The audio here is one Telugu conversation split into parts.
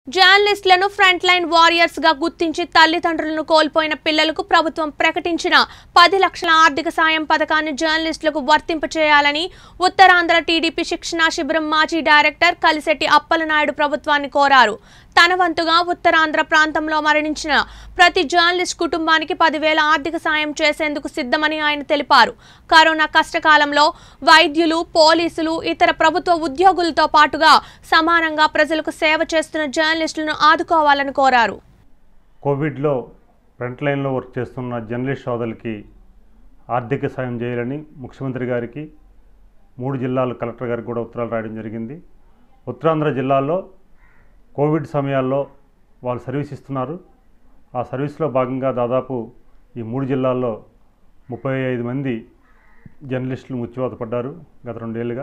జర్నలిస్టులను ఫ్రంట్ లైన్ వారియర్స్ గా గుర్తించి తల్లిదండ్రులను కోల్పోయిన పిల్లలకు ప్రభుత్వం ప్రకటించిన పది లక్షల ఆర్థిక సాయం పథకాన్ని జర్నలిస్టులకు వర్తింపచేయాలని ఉత్తరాంధ్ర టీడీపీ శిక్షణా శిబిరం మాజీ డైరెక్టర్ కలిశెట్టి అప్పలనాయుడు ప్రభుత్వాన్ని కోరారు తన వంతుగా ఉత్తరాంధ్ర ప్రాంతంలో మరణించిన ప్రతి జర్నలిస్ట్ కుటుంబానికి పదివేల ఆర్థిక సాయం చేసేందుకు సిద్ధమని ఆయన తెలిపారు కరోనా కష్టకాలంలో వైద్యులు పోలీసులు ఇతర ప్రభుత్వ ఉద్యోగులతో పాటుగా సమానంగా ప్రజలకు సేవ చేస్తున్న జర్నలిస్టులను ఆదుకోవాలని కోరారు కోవిడ్లో ఫ్రంట్ లైన్లో వర్క్ చేస్తున్న జర్నలిస్ట్ సోదరులకి ఆర్థిక సాయం చేయాలని ముఖ్యమంత్రి గారికి మూడు జిల్లాల కలెక్టర్ గారికి కూడా ఉత్తరాలు రాయడం జరిగింది ఉత్తరాంధ్ర జిల్లాల్లో కోవిడ్ సమయాల్లో వాళ్ళు సర్వీస్ ఇస్తున్నారు ఆ సర్వీస్లో భాగంగా దాదాపు ఈ మూడు జిల్లాల్లో ముప్పై ఐదు మంది జర్నలిస్టులు మృత్యువాత పడ్డారు గత రెండేళ్లుగా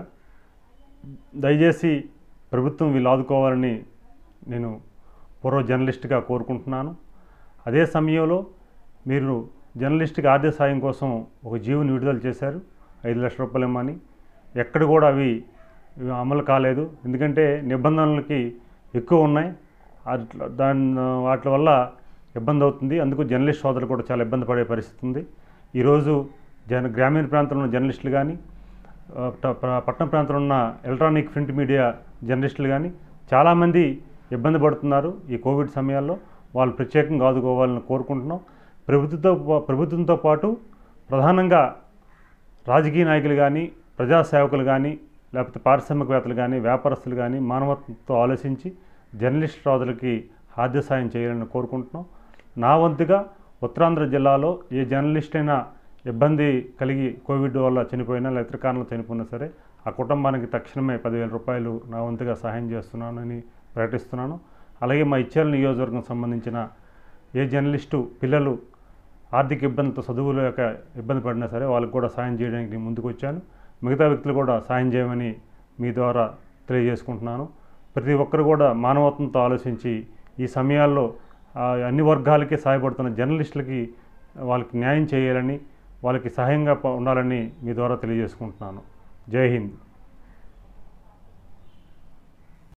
దయచేసి ప్రభుత్వం వీళ్ళు ఆదుకోవాలని నేను పూర్వ జర్నలిస్ట్గా కోరుకుంటున్నాను అదే సమయంలో మీరు జర్నలిస్ట్కి ఆర్థిక సాయం కోసం ఒక జీవోని విడుదల చేశారు ఐదు లక్షల రూపాయలు ఇమ్మని ఎక్కడ కూడా అవి ఇవి అమలు కాలేదు ఎందుకంటే నిబంధనలకి ఎక్కువ ఉన్నాయి అట్లా దాని వాటి వల్ల ఇబ్బంది అవుతుంది అందుకు జర్నలిస్ట్ సోదరులు కూడా చాలా ఇబ్బంది పడే పరిస్థితి ఉంది ఈరోజు జన గ్రామీణ ప్రాంతంలో ఉన్న జర్నలిస్టులు కానీ ఆ, ప- ప- పట్టణ ప్రాంతంలో ఉన్న ఎలక్ట్రానిక్ ప్రింట్ మీడియా జర్నలిస్టులు కానీ చాలామంది ఇబ్బంది పడుతున్నారు ఈ కోవిడ్ సమయాల్లో వాళ్ళు ప్రత్యేకంగా ఆదుకోవాలని కోరుకుంటున్నాం ప్రభుత్వంతో పా- ప్రభుత్వంతో పాటు ప్రధానంగా రాజకీయ నాయకులు కానీ ప్రజాసేవకులు కానీ లేకపోతే పారిశ్రామికవేత్తలు కానీ వ్యాపారస్తులు కానీ మానవత్వంతో ఆలోచించి జర్నలిస్ట్ సోదరులకి ఆర్థిక సాయం చేయాలని కోరుకుంటున్నాం నా వంతుగా ఉత్తరాంధ్ర జిల్లాలో ఏ జర్నలిస్ట్ అయినా ఇబ్బంది కలిగి కోవిడ్ వల్ల చనిపోయినా లేదా ఇతర కారణాలు చనిపోయినా సరే ఆ కుటుంబానికి తక్షణమే పదివేల రూపాయలు నా వంతుగా సహాయం చేస్తున్నానని ప్రకటిస్తున్నాను అలాగే మా ఇచ్చేల నియోజకవర్గం సంబంధించిన ఏ జర్నలిస్టు పిల్లలు ఆర్థిక ఇబ్బందితో చదువుల యొక్క ఇబ్బంది పడినా సరే వాళ్ళకి కూడా సాయం చేయడానికి నేను ముందుకు వచ్చాను మిగతా వ్యక్తులు కూడా సాయం చేయమని మీ ద్వారా తెలియజేసుకుంటున్నాను ప్రతి ఒక్కరు కూడా మానవత్వంతో ఆలోచించి ఈ సమయాల్లో ఆ, అన్ని వర్గాలకి సహాయపడుతున్న జర్నలిస్టులకి వాళ్ళకి న్యాయం చేయాలని వాళ్ళకి సహాయంగా ప- ఉండాలని మీ ద్వారా తెలియజేసుకుంటున్నాను జై హింద్